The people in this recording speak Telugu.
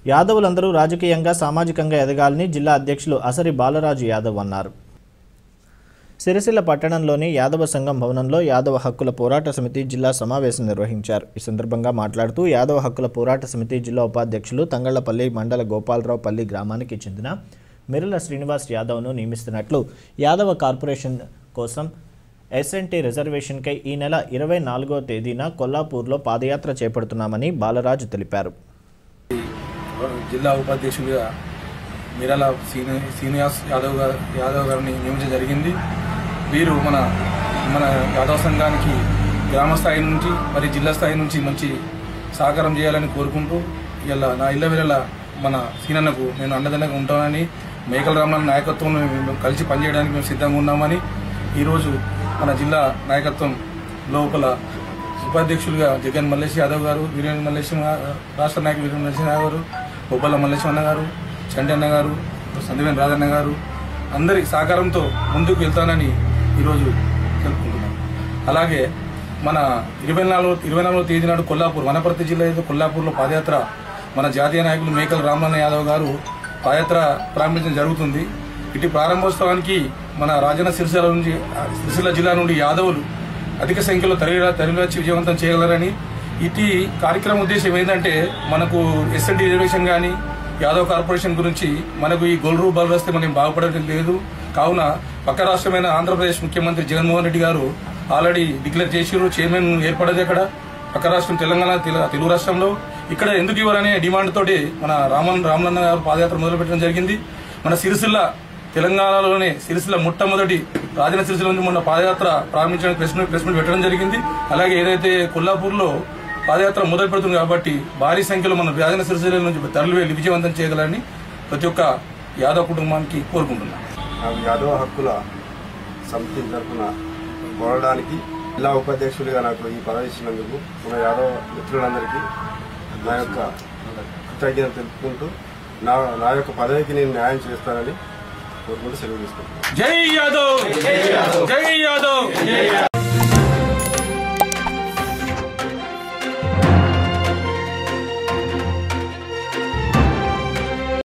యాదవులందరూ రాజకీయంగా సామాజికంగా ఎదగాలని జిల్లా అధ్యక్షులు అసరి బాలరాజు యాదవ్ అన్నారు సిరిసిల్ల పట్టణంలోని యాదవ సంఘం భవనంలో యాదవ హక్కుల పోరాట సమితి జిల్లా సమావేశం నిర్వహించారు ఈ సందర్భంగా మాట్లాడుతూ యాదవ హక్కుల పోరాట సమితి జిల్లా ఉపాధ్యక్షులు తంగళ్లపల్లి మండల గోపాలరావు పల్లి గ్రామానికి చెందిన మిరుల శ్రీనివాస్ యాదవ్ను నియమిస్తున్నట్లు యాదవ కార్పొరేషన్ కోసం ఎస్ఎన్టీ రిజర్వేషన్కై ఈ నెల ఇరవై నాలుగో తేదీన కొల్లాపూర్లో పాదయాత్ర చేపడుతున్నామని బాలరాజు తెలిపారు జిల్లా ఉపాధ్యక్షుడిగా మిరాల సీని శ్రీనివాస్ యాదవ్ గారు యాదవ్ గారిని నియమించడం జరిగింది వీరు మన మన యాదవ్ సంఘానికి గ్రామ స్థాయి నుంచి మరి జిల్లా స్థాయి నుంచి మంచి సహకారం చేయాలని కోరుకుంటూ ఇలా నా ఇళ్ళ వేళ మన సీనన్నకు నేను అండదండగా ఉంటానని మేకల రామన్ నాయకత్వంలో మేము కలిసి పనిచేయడానికి మేము సిద్ధంగా ఉన్నామని ఈరోజు మన జిల్లా నాయకత్వం లోపల ఉపాధ్యక్షులుగా జగన్ మల్లేష్ యాదవ్ గారు వీరేంద్ర మల్లేశం రాష్ట్ర నాయకులు వీరేంద్ర మల్లేశం యాదవ్ గారు బొబ్బల మల్లేశం అన్న గారు చండి అన్న గారు సందివేన్ రాజన్న గారు అందరి సహకారంతో ముందుకు వెళ్తానని ఈరోజు తెలుపుకుంటున్నాం అలాగే మన ఇరవై నాలుగు ఇరవై నాలుగో తేదీ నాడు కొల్లాపూర్ వనపర్తి జిల్లా ఏదో కొల్లాపూర్లో పాదయాత్ర మన జాతీయ నాయకులు మేకల రామన్న యాదవ్ గారు పాదయాత్ర ప్రారంభించడం జరుగుతుంది ఇటు ప్రారంభోత్సవానికి మన రాజన్న సిరిసిల్ల నుంచి సిరిసిల్ల జిల్లా నుండి యాదవులు అధిక సంఖ్యలో తరలి తరలివచ్చి విజయవంతం చేయగలరని ఇటీ కార్యక్రమం ఉద్దేశం ఏంటంటే మనకు ఎస్ఎన్టీ రిజర్వేషన్ కానీ యాదవ్ కార్పొరేషన్ గురించి మనకు ఈ గొల్లు బలు వస్తే మనం బాగుపడటం లేదు కావున పక్క రాష్ట్రమైన ఆంధ్రప్రదేశ్ ముఖ్యమంత్రి జగన్మోహన్ రెడ్డి గారు ఆల్రెడీ డిక్లేర్ చేసిరు చైర్మన్ ఏర్పడేది అక్కడ పక్క రాష్ట్రం తెలంగాణ తెల- తెలుగు రాష్ట్రంలో ఇక్కడ ఎందుకు ఇవ్వరనే డిమాండ్ తోటి మన రామన్ రామలన్న గారు పాదయాత్ర మొదలుపెట్టడం జరిగింది మన సిరిసిల్ల తెలంగాణలోనే సిరిసిల్ల మొట్టమొదటి రాజన సిరిసిల్ల నుంచి మొన్న పాదయాత్ర ప్రారంభించడానికి ప్రెస్ మీట్ ప్రెస్ మీట్ పెట్టడం జరిగింది అలాగే ఏదైతే కొల్లాపూర్లో పాదయాత్ర మొదలు పెడుతుంది కాబట్టి భారీ సంఖ్యలో మన రాజన సిరిసిల్ల నుంచి తరలి వెళ్లి విజయవంతం చేయగలని ప్రతి ఒక్క యాదవ్ కుటుంబానికి కోరుకుంటున్నాను నాకు యాదవ హక్కుల సమితి తరఫున కోరడానికి జిల్లా ఉపాధ్యక్షుడిగా నాకు ఈ పదవి ఇచ్చినందుకు మన యాదవ మిత్రులందరికీ నా యొక్క కృతజ్ఞత తెలుపుకుంటూ నా నా యొక్క పదవికి నేను న్యాయం చేస్తానని కోరుకుంటూ సెలవు తీసుకుంటున్నాను జై యాదవ్ జై యాదవ్